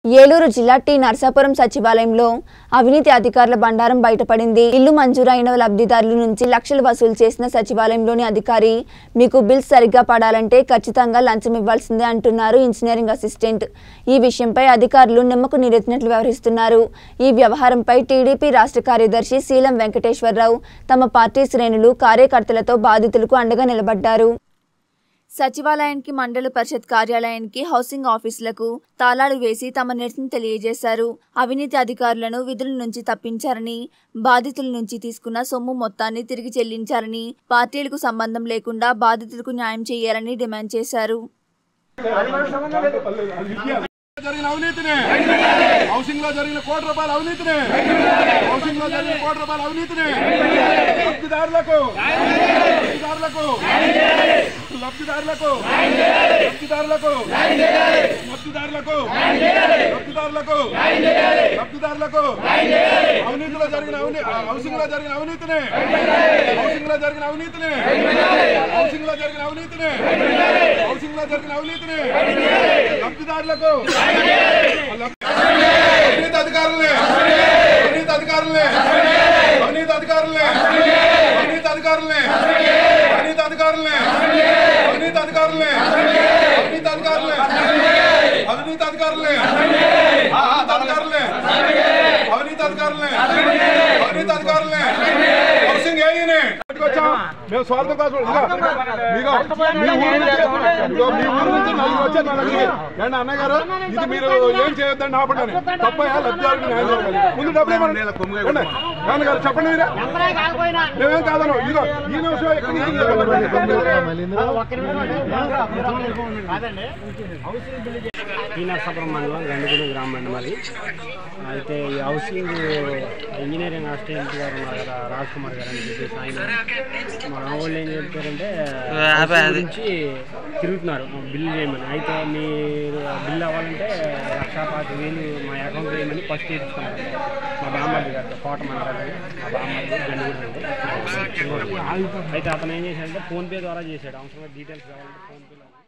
ఏలూరు జిల్లా టి నర్సాపురం సచివాలయంలో అవినీతి అధికారుల బండారం బయటపడింది ఇల్లు మంజూరైన లబ్ధిదారుల నుంచి లక్షలు వసూలు చేసిన సచివాలయంలోని అధికారి మీకు బిల్స్ సరిగ్గా పడాలంటే ఖచ్చితంగా లంచం ఇవ్వాల్సిందే అంటున్నారు ఇంజనీరింగ్ అసిస్టెంట్ ఈ విషయంపై అధికారులు నిమ్మకు నీరెత్తినట్లు వ్యవహరిస్తున్నారు ఈ వ్యవహారంపై టీడీపీ రాష్ట్ర కార్యదర్శి శీలం వెంకటేశ్వరరావు తమ పార్టీ శ్రేణులు కార్యకర్తలతో బాధితులకు అండగా నిలబడ్డారు సచివాలయానికి మండల పరిషత్ కార్యాలయానికి హౌసింగ్ ఆఫీసులకు తాళాలు వేసి తమ నిరసన తెలియజేశారు అవినీతి అధికారులను విధుల నుంచి తప్పించారని బాధితుల నుంచి తీసుకున్న సొమ్ము మొత్తాన్ని తిరిగి చెల్లించారని పార్టీలకు సంబంధం లేకుండా బాధితులకు న్యాయం చేయాలని డిమాండ్ చేశారు జరిగిన అవినీతిని హౌసింగ్ లో జరిగిన కోటి రూపాయల అవినీతిని హౌసింగ్ లో జరిగిన కోటి రూపాయల అవినీతిని లబ్ధిదారులకు లబ్ధిదారులకు లబ్ధిదారులకు లబ్ధిదారులకు లబ్ధిదారులకు లబ్ధిదారులకు లబ్ధిదారులకు అవినీతిలో జరిగిన అవినీ హౌసింగ్ లో జరిగిన అవినీతిని హౌసింగ్ లో జరిగిన అవినీతిని హౌసింగ్ లో జరిగిన అవినీతిని హౌసింగ్ లో జరిగిన అవినీతిని లబ్ధిదారులకు అవినీతి అధికారులే అవినీతి అధికారులే అవినీతి అధికారులే అవినీతి అధికారులే అవినీతి అధికారులే అవినీతి అధికారులే అవినీతి అధికారులే అవినీతి అధికారులే అవినీతి అధికారులే అవినీతి అధికారులే అవినీతి అధికారులే హౌసింగ్ ఏఈనే వచ్చాం మేము స్వార్థ కోసం ఇదిగో, ఇదిగో, మీ ఊరు నుంచి ఇదిగో, మీ ఊరు నుంచి నలుగురు వచ్చారు నా దగ్గరికి ఏంటి అన్నయ్య గారు ఇది మీరు ఏం చేయొద్దండి ఆపండి తప్పయా లబ్ధిదారులకు న్యాయం జరగాలి ముందు డబ్బులు ఇవ్వండి. ఏంటి? నాన్నగారు చెప్పండి మీరే మేమేం కాదను ఇదిగో ఈ నిమిషం ఎక్కడి నుంచి ఈ నర్సాపురం మండలం గండిగూడెం గ్రామం అండి మరి అయితే ఈ హౌసింగ్ ఇంజనీరింగ్ అసిస్టెంట్ గారు ఉన్నారు కదా రాజ్ కుమార్ గారు అని చెప్పేసి ఆయన మా వాళ్ళు ఏం చెప్తారంటే హౌసింగ్ గురించి తిరుగుతున్నారు బిల్లు చేయమని అయితే మీరు బిల్లు అవ్వాలంటే లక్ష పాతి వేలు మా అకౌంట్ వేయమని ఫస్ట్ ఇచ్చుకున్నారు మా బామ్మది గారు కోట మండలం మా బామ్మది గండిగూడెం అయితే అతను ఏం చేశాడంటే ఫోన్పే ద్వారా చేశాడు అవసరంగా డీటెయిల్స్ కావాలంటే ఫోన్పేలో